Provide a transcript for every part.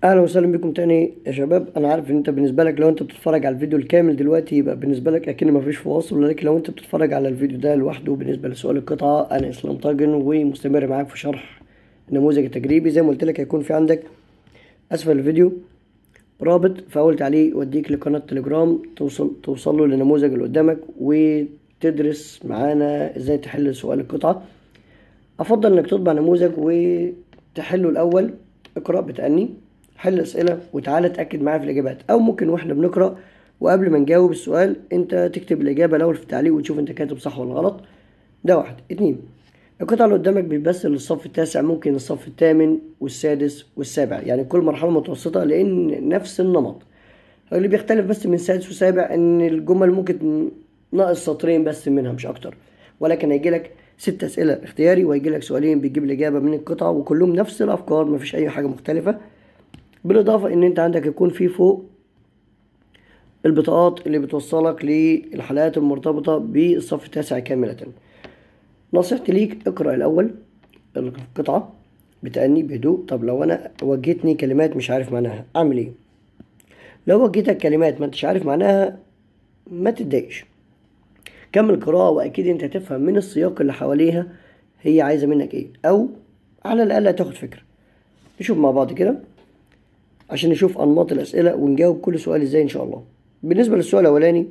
اهلا وسهلا بكم تاني يا شباب انا عارف ان انت بالنسبه لك لو انت بتتفرج على الفيديو الكامل دلوقتي يبقى بالنسبه لك اكن مفيش فواصل ولكن لو انت بتتفرج على الفيديو ده لوحده بالنسبه لسؤال القطعه انا اسلام طاجن ومستمر معاك في شرح النموذج التجريبي زي ما قلت لك هيكون في عندك اسفل الفيديو رابط في اول تعليق يوديك لقناه تليجرام توصل توصل له للنموذج اللي قدامك وتدرس معانا ازاي تحل سؤال القطعه افضل انك تطبع نموذج وتحله الاول اقرا بتأني حل اسئله وتعالى اتاكد معايا في الاجابات او ممكن واحنا بنقرا وقبل ما نجاوب السؤال انت تكتب الاجابه الاول في التعليق وتشوف انت كاتب صح ولا غلط ده واحد اتنين القطعة اللي قدامك بتمثل الصف التاسع ممكن الصف الثامن والسادس والسابع يعني كل مرحلة متوسطة لأن نفس النمط اللي بيختلف بس من سادس وسابع إن الجمل ممكن ناقص سطرين بس منها مش أكتر ولكن هيجي لك ست أسئلة اختياري وهيجي لك سؤالين بيجيب الإجابة من القطعة وكلهم نفس الأفكار مفيش أي حاجة مختلفة بالإضافة إن أنت عندك يكون في فوق البطاقات اللي بتوصلك للحلقات المرتبطة بالصف التاسع كاملة نصيحتي ليك اقرأ الأول القطعة بتأني بهدوء طب لو أنا وجهتني كلمات مش عارف معناها أعمل إيه؟ لو وجهتك كلمات ما انتش عارف معناها ما تتضايقش كمل قراءة وأكيد أنت هتفهم من السياق اللي حواليها هي عايزة منك إيه أو على الأقل هتاخد فكرة نشوف مع بعض كده عشان نشوف أنماط الأسئلة ونجاوب كل سؤال إزاي إن شاء الله بالنسبة للسؤال الأولاني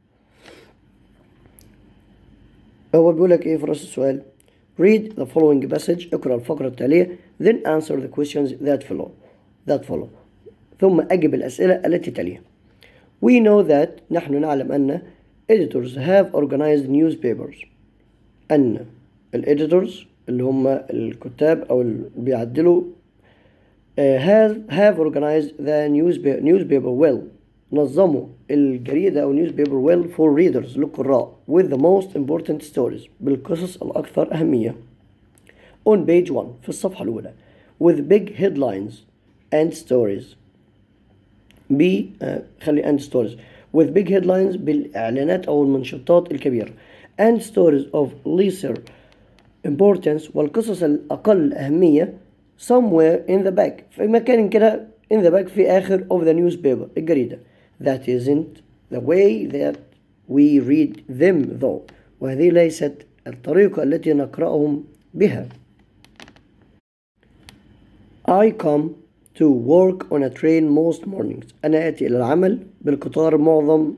هو بيقول لك ايه في راس السؤال read the following passage اقرأ الفقرة التالية then answer the questions that follow that follow ثم أجب الأسئلة التي تليها we know that نحن نعلم أن editors have organized newspapers أن الإديتورز اللي هم الكتاب أو اللي بيعدلوا uh, have, have organized the newspaper, newspaper well نظموا الجريدة أو newspaper well for readers للقراء with the most important stories بالقصص الأكثر أهمية on page 1 في الصفحة الأولى with big headlines and stories ب uh, خلي and stories with big headlines بالإعلانات أو المنشطات الكبيرة and stories of lesser importance والقصص الأقل أهمية somewhere in the back في مكان كده in the back في آخر of the newspaper الجريدة that isn't the way that we read them though وهذه ليست الطريقة التي نقرأهم بها I come to work on a train most mornings أنا آتي إلى العمل بالقطار معظم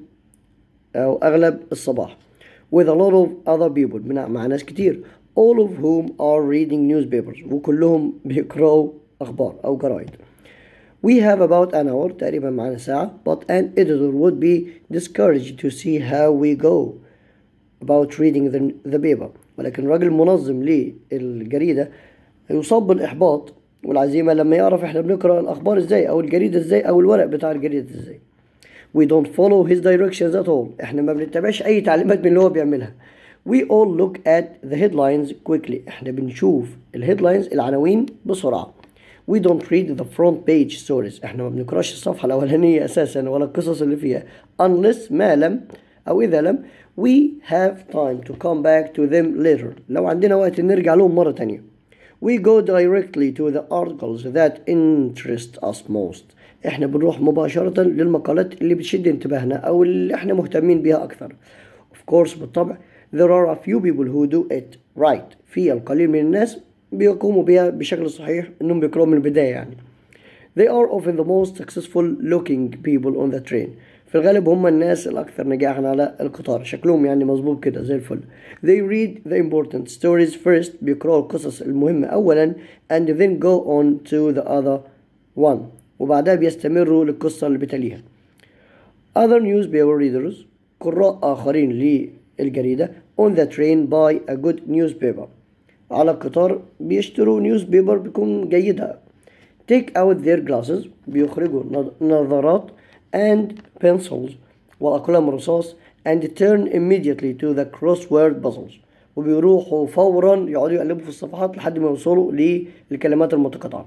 أو أغلب الصباح with a lot of other people مع ناس كتير all of whom are reading newspapers وكلهم بيقرأوا أخبار أو جرايد We have about an hour تقريبا معنا ساعة but an editor would be discouraged to see how we go about reading the, the paper ولكن الراجل المنظم للجريدة يصاب بالإحباط والعزيمة لما يعرف احنا بنقرأ الأخبار ازاي أو الجريدة ازاي أو الورق بتاع الجريدة ازاي We don't follow his directions at all احنا ما بنتبعش أي تعليمات من اللي هو بيعملها We all look at the headlines quickly احنا بنشوف الهيدلاينز العناوين بسرعة We don't read the front page stories احنا ما بنقراش الصفحة الأولانية أساسا ولا القصص اللي فيها unless ما لم أو إذا لم we have time to come back to them later لو عندنا وقت نرجع لهم مرة تانية We go directly to the articles that interest us most احنا بنروح مباشرة للمقالات اللي بتشد انتباهنا أو اللي احنا مهتمين بيها أكثر Of course بالطبع there are a few people who do it right في القليل من الناس بيقوموا بها بشكل صحيح انهم بيقرأوا من البداية يعني they are often the most successful looking people on the train في الغالب هم الناس الأكثر نجاحا على القطار شكلهم يعني مظبوط كده زي الفل they read the important stories first بيقرأوا القصص المهمة أولا and then go on to the other one وبعدها بيستمروا للقصة اللي بتليها other newspaper readers قراء آخرين للجريدة on the train buy a good newspaper على القطار بيشتروا نيوز بيبر بيكون جيدة take out their glasses بيخرجوا نظارات and pencils وأقلام رصاص and turn immediately to the crossword puzzles وبيروحوا فورا يقعدوا يقلبوا في الصفحات لحد ما يوصلوا للكلمات المتقاطعة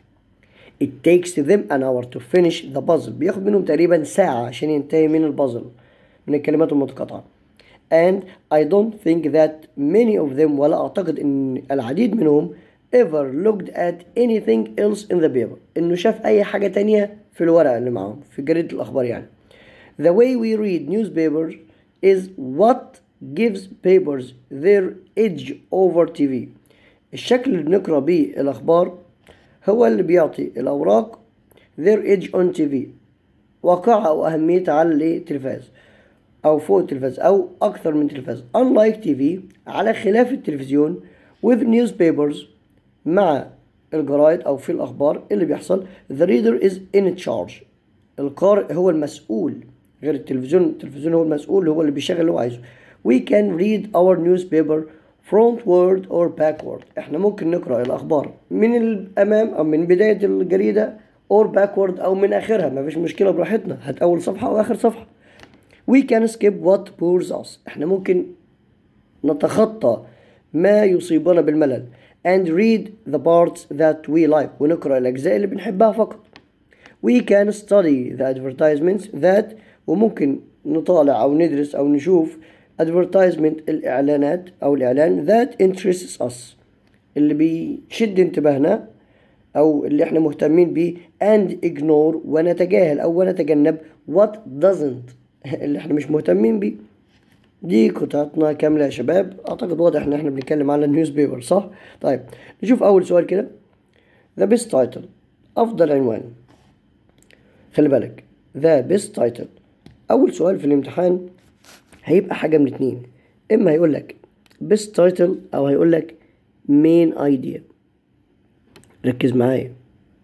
It takes them an hour to finish the puzzle بياخد منهم تقريبا ساعة عشان ينتهي من البازل من الكلمات المتقاطعة and I don't think that many of them ولا أعتقد أن العديد منهم ever looked at anything else in the paper انه شاف اي حاجة تانية في الورقة اللي معاهم في جريدة الاخبار يعني the way we read newspapers is what gives papers their edge over TV الشكل اللي بنقرا بيه الاخبار هو اللي بيعطي الاوراق their edge on TV واقعها او اهميتها على التلفاز او فوق التلفاز او اكثر من تلفاز unlike TV على خلاف التلفزيون with newspapers مع الجرايد او في الاخبار اللي بيحصل the reader is in charge القارئ هو المسؤول غير التلفزيون التلفزيون هو المسؤول هو اللي بيشغل اللي هو عايزه we can read our newspaper frontward or backward احنا ممكن نقرا الاخبار من الامام او من بدايه الجريده or backward او من اخرها ما فيش مشكله براحتنا هات اول صفحه او اخر صفحه we can skip what bores us احنا ممكن نتخطى ما يصيبنا بالملل and read the parts that we like ونقرأ الأجزاء اللي بنحبها فقط we can study the advertisements that وممكن نطالع أو ندرس أو نشوف advertisement الإعلانات أو الإعلان that interests us اللي بيشد انتباهنا أو اللي احنا مهتمين بيه and ignore ونتجاهل أو ونتجنب what doesn't اللي احنا مش مهتمين بيه دي قطعتنا كاملة يا شباب أعتقد واضح إن إحنا بنتكلم على النيوز بيبر صح؟ طيب نشوف أول سؤال كده The best title أفضل عنوان خلي بالك The best title أول سؤال في الامتحان هيبقى حاجة من اتنين إما هيقول لك best title أو هيقول لك main idea ركز معايا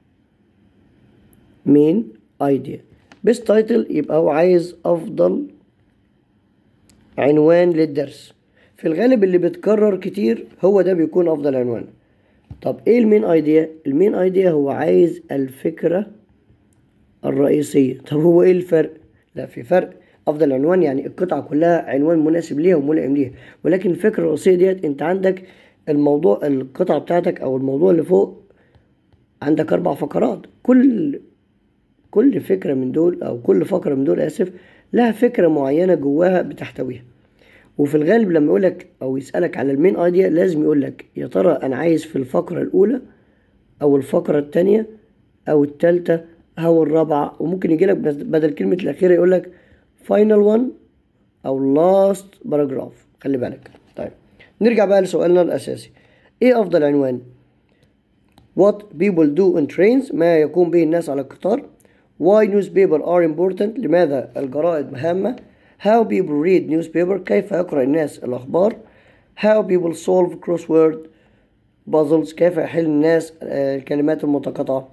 main idea best title يبقى هو عايز أفضل عنوان للدرس في الغالب اللي بيتكرر كتير هو ده بيكون افضل عنوان طب ايه المين ايديا المين ايديا هو عايز الفكرة الرئيسية طب هو ايه الفرق لا في فرق افضل عنوان يعني القطعة كلها عنوان مناسب ليها وملائم ليها ولكن الفكرة الرئيسية ديت انت عندك الموضوع القطعة بتاعتك او الموضوع اللي فوق عندك اربع فقرات كل كل فكرة من دول او كل فقرة من دول اسف لها فكرة معينة جواها بتحتويها وفي الغالب لما يقولك أو يسألك على المين ايديا لازم يقولك يا ترى أنا عايز في الفقرة الأولى أو الفقرة التانية أو التالتة أو الرابعة وممكن يجيلك بدل كلمة الأخيرة يقولك final one أو last paragraph خلي بالك طيب نرجع بقى لسؤالنا الأساسي إيه أفضل عنوان what people do in trains ما يقوم به الناس على القطار why newspaper are important لماذا الجرائد هامة how people read newspaper كيف يقرأ الناس الأخبار how people solve crossword puzzles كيف يحل الناس الكلمات المتقاطعة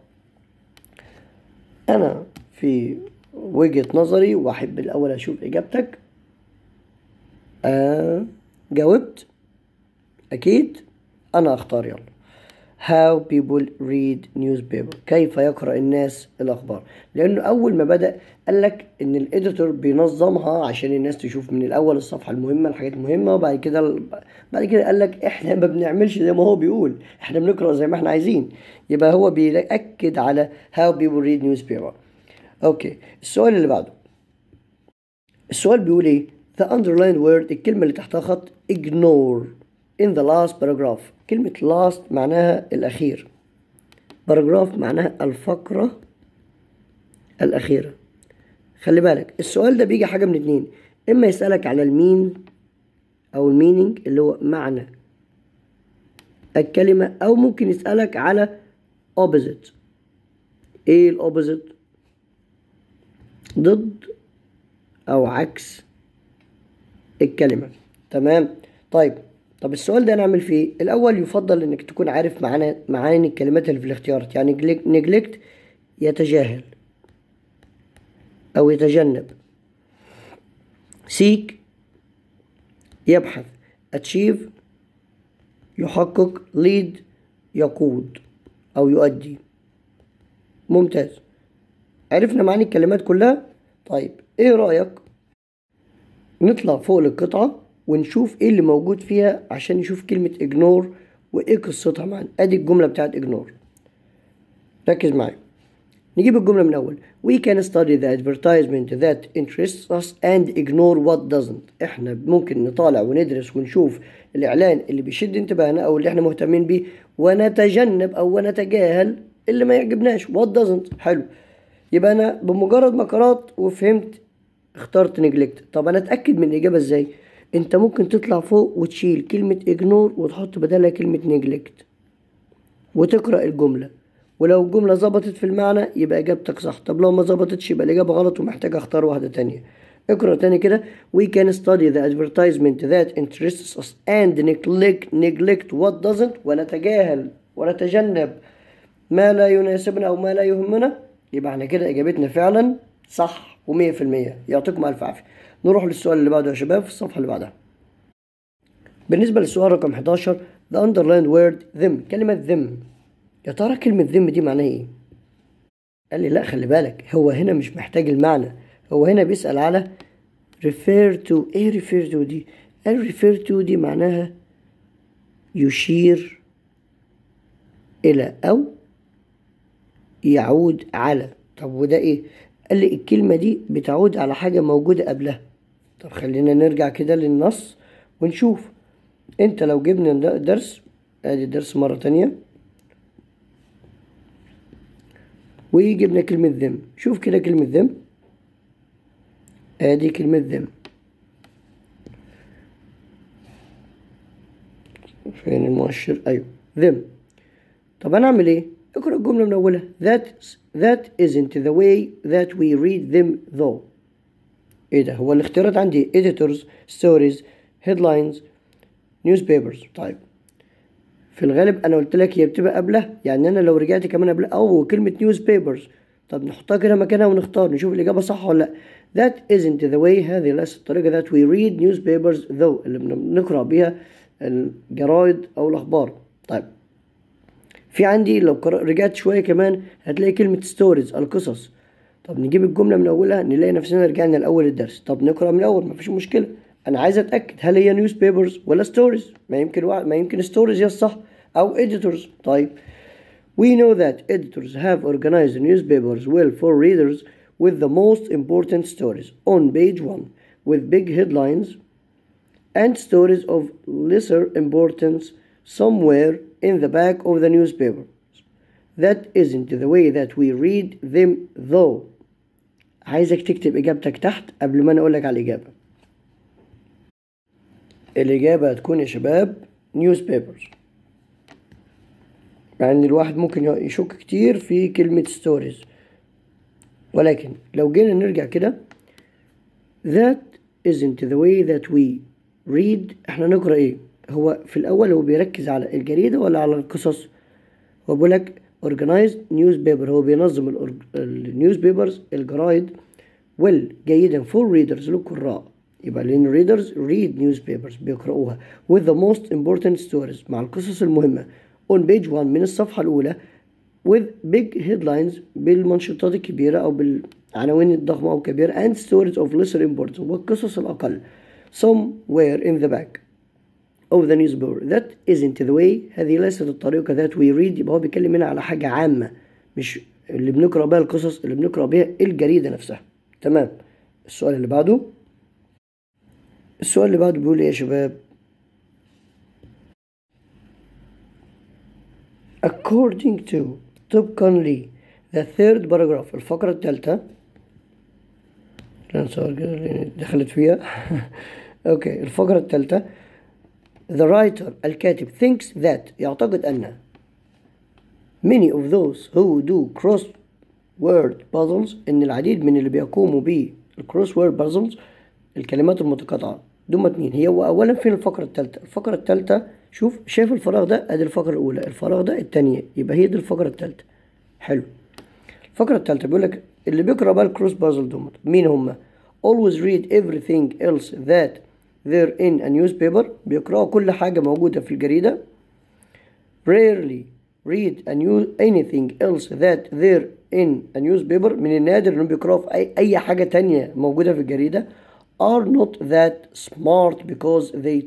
أنا في وجهة نظري وأحب الأول أشوف إجابتك آه جاوبت أكيد أنا أختار يلا how people read newspaper كيف يقرأ الناس الأخبار لأنه أول ما بدأ قال لك إن الإديتور بينظمها عشان الناس تشوف من الأول الصفحة المهمة الحاجات المهمة وبعد كده بعد كده قال لك إحنا ما بنعملش زي ما هو بيقول إحنا بنقرأ زي ما إحنا عايزين يبقى هو بيأكد على how people read newspaper أوكي السؤال اللي بعده السؤال بيقول إيه the underlined word الكلمة اللي تحتها خط ignore in the last paragraph كلمة last معناها الأخير paragraph معناها الفقرة الأخيرة خلي بالك السؤال ده بيجي حاجة من اتنين إما يسألك على المين أو المينينج اللي هو معنى الكلمة أو ممكن يسألك على opposite إيه الأوبوزيت ضد أو عكس الكلمة تمام طيب طب السؤال ده نعمل فيه الأول يفضل إنك تكون عارف معاني معاني الكلمات اللي في الاختيارات يعني نجلكت يتجاهل أو يتجنب سيك يبحث achieve يحقق lead يقود أو يؤدي ممتاز عرفنا معاني الكلمات كلها طيب ايه رأيك نطلع فوق القطعة ونشوف ايه اللي موجود فيها عشان نشوف كلمة ignore وايه قصتها معانا ادي الجملة بتاعت ignore ركز معايا نجيب الجملة من أول we can study the advertisement that interests us and ignore what doesn't احنا ممكن نطالع وندرس ونشوف الإعلان اللي بيشد انتباهنا أو اللي احنا مهتمين بيه ونتجنب أو ونتجاهل اللي ما يعجبناش what doesn't حلو يبقى أنا بمجرد ما قرأت وفهمت اخترت نجلكت طب أنا أتأكد من الإجابة إزاي أنت ممكن تطلع فوق وتشيل كلمة ignore وتحط بدلها كلمة نجلكت وتقرأ الجملة ولو الجملة ظبطت في المعنى يبقى إجابتك صح طب لو ما ظبطتش يبقى الإجابة غلط ومحتاج أختار واحدة تانية اقرأ تاني كده we can study the advertisement that interests us and neglect, neglect what doesn't ونتجاهل ونتجنب ما لا يناسبنا أو ما لا يهمنا يبقى احنا كده إجابتنا فعلا صح ومية في المية يعطيكم ألف عافية نروح للسؤال اللي بعده يا شباب في الصفحة اللي بعدها بالنسبة للسؤال رقم 11 the underlined word them كلمة them يا ترى كلمة them دي معناها ايه؟ قال لي لا خلي بالك هو هنا مش محتاج المعنى هو هنا بيسأل على refer to ايه refer to دي؟ قال refer to دي معناها يشير إلى أو يعود على طب وده ايه؟ قال لي الكلمة دي بتعود على حاجة موجودة قبلها طب خلينا نرجع كده للنص ونشوف انت لو جبنا درس ادي الدرس مرة تانية وجبنا كلمة ذم شوف كده كلمة ذم ادي كلمة ذم فين المؤشر ايوه ذم طب انا اعمل ايه اقرا الجملة من اولها that that isn't the way that we read them though ايه ده هو الاختيارات عندي editors stories headlines newspapers طيب في الغالب انا قلت لك هي بتبقى قبلها يعني انا لو رجعت كمان قبلها او كلمة newspapers طب نحطها كده مكانها ونختار نشوف الإجابة صح ولا لأ that isn't the way هذه ليست الطريقة that we read newspapers though اللي بنقرأ بيها الجرايد أو الأخبار طيب في عندي لو رجعت شوية كمان هتلاقي كلمة stories القصص طب نجيب الجملة من أولها نلاقي نفسنا رجعنا لأول الدرس طب نقرأ من الأول مفيش مشكلة أنا عايز أتأكد هل هي نيوز ولا ستوريز ما يمكن واحد ما يمكن ستوريز هي الصح أو editors طيب We know that editors have organized newspapers well for readers with the most important stories on page 1 with big headlines and stories of lesser importance somewhere in the back of the newspaper. That isn't the way that we read them though. عايزك تكتب إجابتك تحت قبل ما أنا أقولك على الإجابة. الإجابة هتكون يا شباب newspapers. يعني الواحد ممكن يشك كتير في كلمة ستوريز ولكن لو جينا نرجع كده that isn't the way that we read احنا نقرأ ايه هو في الأول هو بيركز على الجريدة ولا على القصص هو بيقول لك organized newspaper هو بينظم النيوز بيبرز الجرايد well جيدا for readers للقراء يبقى لأن readers read newspapers بيقرأوها with the most important stories مع القصص المهمة on page 1 من الصفحة الأولى with big headlines بالمنشطات الكبيرة أو بالعناوين الضخمة أو الكبيرة and stories of lesser importance والقصص الأقل somewhere in the back of the newspaper that isn't the way هذه ليست الطريقة that we read يبقى هو بيتكلم هنا على حاجة عامة مش اللي بنقرأ بها القصص اللي بنقرأ بها الجريدة نفسها تمام السؤال اللي بعده السؤال اللي بعده بيقول ايه يا شباب according to طبقا ل the third paragraph الفقرة الثالثة دخلت فيها اوكي الفقرة الثالثة the writer الكاتب thinks that يعتقد أن many of those who do cross word puzzles إن العديد من اللي بيقوموا ب cross word puzzles الكلمات المتقاطعة دول اتنين هي أولا فين الفقرة الثالثة الفقرة الثالثة شوف شايف الفراغ ده ادي الفقرة الأولى الفراغ ده التانية يبقى هي دي الفقرة الثالثة حلو الفقرة الثالثة بيقول لك اللي بيقرا بقى الكروس بازل دومت مين هم always read everything else that there in a newspaper بيقرأوا كل حاجة موجودة في الجريدة rarely read a new anything else that there in a newspaper من النادر انهم بيقرأوا في أي, أي حاجة تانية موجودة في الجريدة are not that smart because they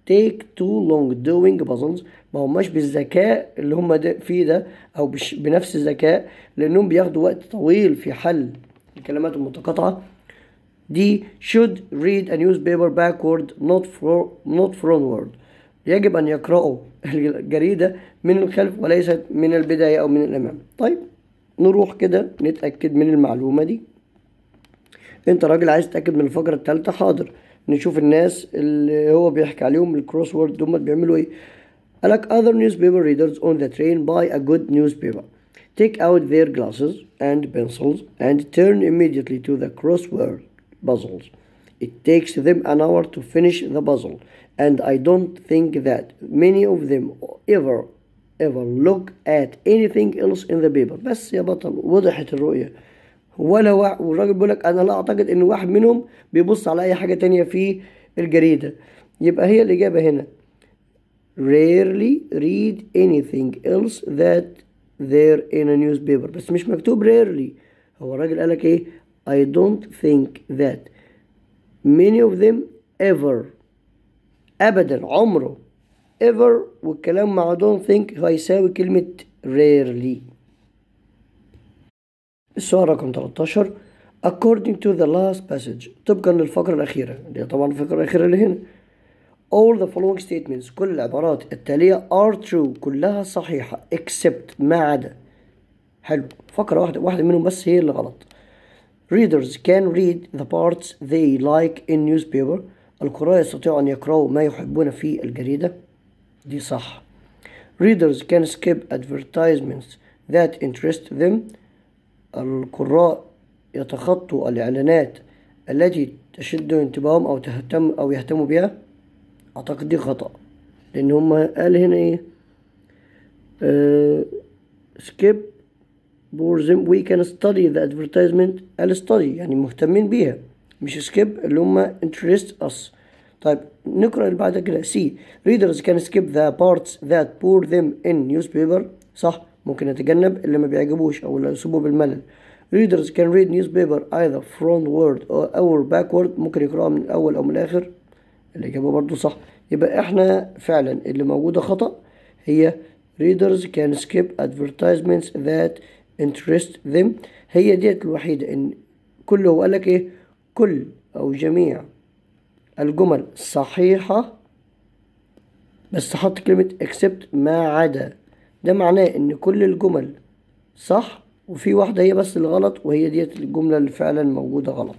take too long doing puzzles ما هماش بالذكاء اللي هم ده فيه ده او بش بنفس الذكاء لانهم بياخدوا وقت طويل في حل الكلمات المتقاطعة دي should read a newspaper backward not for not frontward يجب أن يقرأوا الجريدة من الخلف وليست من البداية أو من الأمام طيب نروح كده نتأكد من المعلومة دي انت راجل عايز تتأكد من الفقرة الثالثة حاضر نشوف الناس اللي هو بيحكي عليهم الكروس وورد دول بيعملوا ايه قالك other newspaper readers on the train buy a good newspaper take out their glasses and pencils and turn immediately to the crossword puzzles it takes them an hour to finish the puzzle and I don't think that many of them ever ever look at anything else in the paper بس يا بطل وضحت الرؤية ولا واحد والراجل بيقول لك انا لا اعتقد ان واحد منهم بيبص على اي حاجة تانية في الجريدة يبقى هي الاجابة هنا rarely read anything else that there in a newspaper بس مش مكتوب rarely هو الراجل قالك ايه I don't think that many of them ever ابدا عمره ever والكلام مع don't think هيساوي كلمة rarely السؤال رقم 13 according to the last passage طبقا للفقرة الأخيرة اللي هي طبعا الفقرة الأخيرة اللي هنا all the following statements كل العبارات التالية are true كلها صحيحة except ما عدا حلو فقرة واحدة واحدة منهم بس هي اللي غلط readers can read the parts they like in newspaper القراء يستطيعوا أن يقرأوا ما يحبون في الجريدة دي صح readers can skip advertisements that interest them القراء يتخطوا الإعلانات التي تشد انتباههم أو تهتم أو يهتموا بها أعتقد دي خطأ لأن هما قال هنا إيه uh, skip بورزم we can study the advertisement قال study يعني مهتمين بيها مش skip اللي هما interest us طيب نقرأ اللي بعد كده C readers can skip the parts that bore them in newspaper صح ممكن يتجنب اللي ما بيعجبوش أو اللي يصيبوا بالملل readers can read newspaper either frontward or backward ممكن يقرأها من الأول أو من الآخر الإجابة برضو صح يبقى إحنا فعلا اللي موجودة خطأ هي readers can skip advertisements that interest them هي ديت الوحيدة إن كله قال لك إيه كل أو جميع الجمل صحيحة بس حط كلمة except ما عدا ده معناه إن كل الجمل صح وفي واحدة هي بس اللي غلط وهي ديت الجملة اللي فعلا موجودة غلط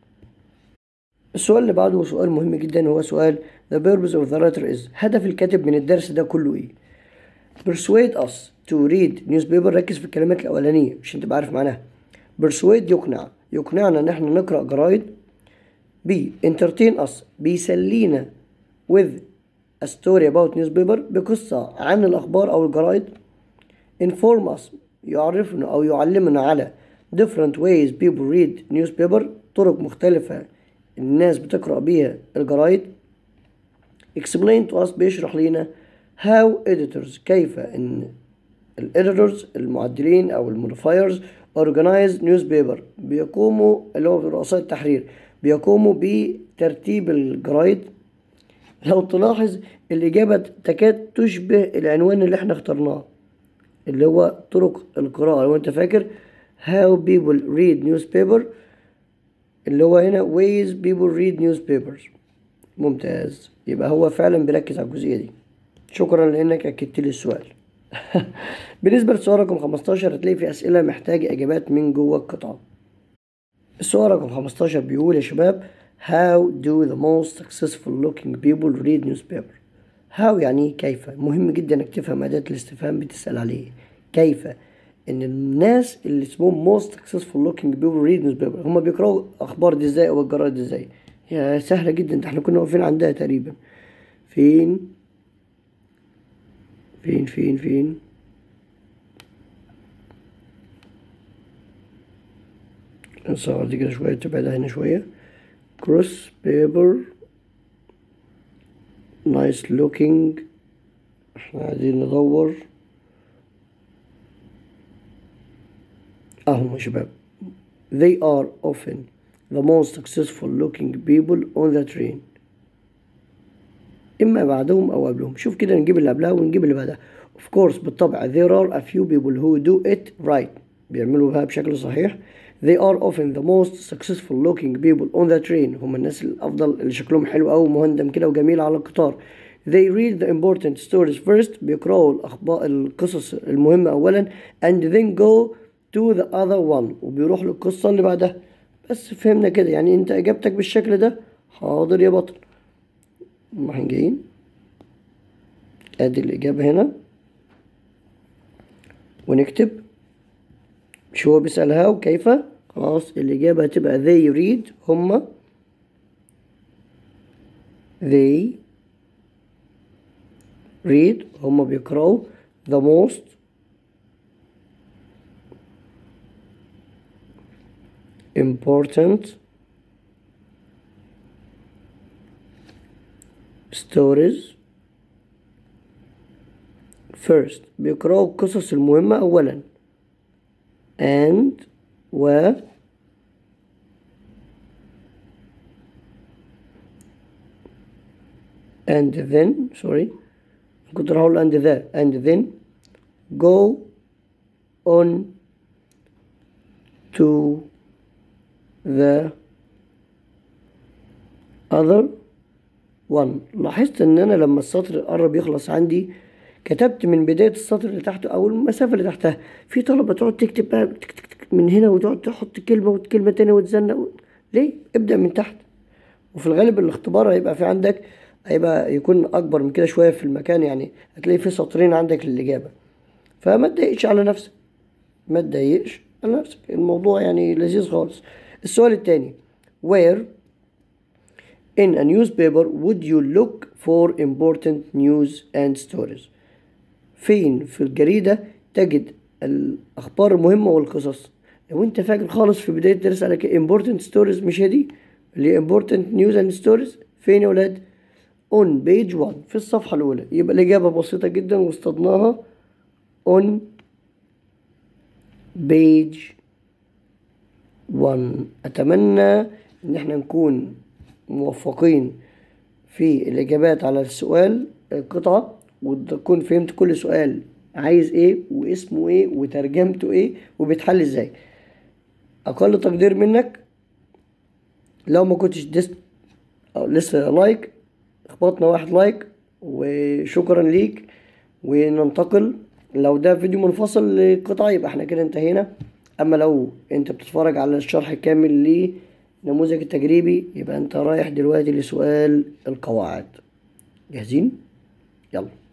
السؤال اللي بعده سؤال مهم جدا هو سؤال the purpose of the writer is هدف الكاتب من الدرس ده كله ايه persuade us to read newspaper ركز في الكلمات الأولانية عشان تبقى عارف معناها persuade يقنع يقنعنا ان احنا نقرأ جرايد B entertain us بيسلينا with a story about newspaper بقصة عن الأخبار أو الجرايد inform us يعرفنا أو يعلمنا على different ways people read newspaper طرق مختلفة الناس بتقرأ بيها الجرايد explain to us بيشرح لنا how editors كيف ان الاديتورز المعدلين او الموديفايرز organize newspaper بيقوموا اللي هو رؤساء التحرير بيقوموا بترتيب الجرايد لو تلاحظ الإجابة تكاد تشبه العنوان اللي احنا اخترناه اللي هو طرق القراءة لو انت فاكر how people read newspaper اللي هو هنا ways people read newspapers ممتاز يبقى هو فعلا بيركز على الجزئية دي شكرا لانك اكدت لي السؤال بالنسبة للسؤال رقم 15 هتلاقي في أسئلة محتاجة إجابات من جوه القطعة السؤال رقم 15 بيقول يا شباب How do the most successful looking people read newspaper How يعني كيف مهم جدا انك تفهم أداة الاستفهام بتسأل عليه كيف ان الناس اللي اسمهم most successful looking people read newspaper هما بيقرأوا أخبار دي ازاي أو الجرايد دي ازاي يا سهلة جدا ده احنا كنا واقفين عندها تقريبا فين فين فين فين نصغر دي كده شوية تبعدها هنا شوية cross paper nice looking احنا قاعدين ندور اهم يا شباب they are often the most successful looking people on the train إما بعدهم أو قبلهم شوف كده نجيب اللي قبلها ونجيب اللي بعدها of course بالطبع there are a few people who do it right بيعملوها بشكل صحيح they are often the most successful looking people on the train هم الناس الأفضل اللي شكلهم حلو أوي مهندم كده وجميل على القطار they read the important stories first بيقرأوا الأخبار القصص المهمة أولا and then go to the other one وبيروح للقصة اللي بعدها بس فهمنا كده يعني انت اجابتك بالشكل ده حاضر يا بطل هم احنا جايين ادي الاجابة هنا ونكتب مش هو بيسأل هاو كيف خلاص الإجابة هتبقى they read هما they read هما بيقرأوا the most important stories first بيقرأوا القصص المهمة أولا and و and then sorry كنت راح أقول and the and then go on to the other one لاحظت ان انا لما السطر قرب يخلص عندي كتبت من بداية السطر اللي تحته او المسافة اللي تحتها في طلبة تقعد تكتب بقى تك تك تك من هنا وتقعد تحط كلمة وكلمة تانية وتزنق ليه؟ ابدأ من تحت وفي الغالب الاختبار هيبقى في عندك هيبقى يكون اكبر من كده شوية في المكان يعني هتلاقي في سطرين عندك للإجابة فما تضايقش على نفسك ما تضايقش على نفسك الموضوع يعني لذيذ خالص السؤال التاني where in a newspaper would you look for important news and stories فين في الجريدة تجد الأخبار المهمة والقصص لو أنت فاكر خالص في بداية الدرس على important stories مش هي دي اللي important news and stories فين يا ولاد on page 1 في الصفحة الأولى يبقى الإجابة بسيطة جدا واصطدناها on page 1 أتمنى إن احنا نكون موفقين في الإجابات على السؤال القطعة وتكون فهمت كل سؤال عايز ايه واسمه ايه وترجمته ايه وبيتحل ازاي اقل تقدير منك لو ما كنتش دست أو لسه لايك اخبطنا واحد لايك وشكرا ليك وننتقل لو ده فيديو منفصل لقطعة يبقى احنا كده انتهينا اما لو انت بتتفرج على الشرح الكامل لنموذج التجريبي يبقى انت رايح دلوقتي لسؤال القواعد جاهزين يلا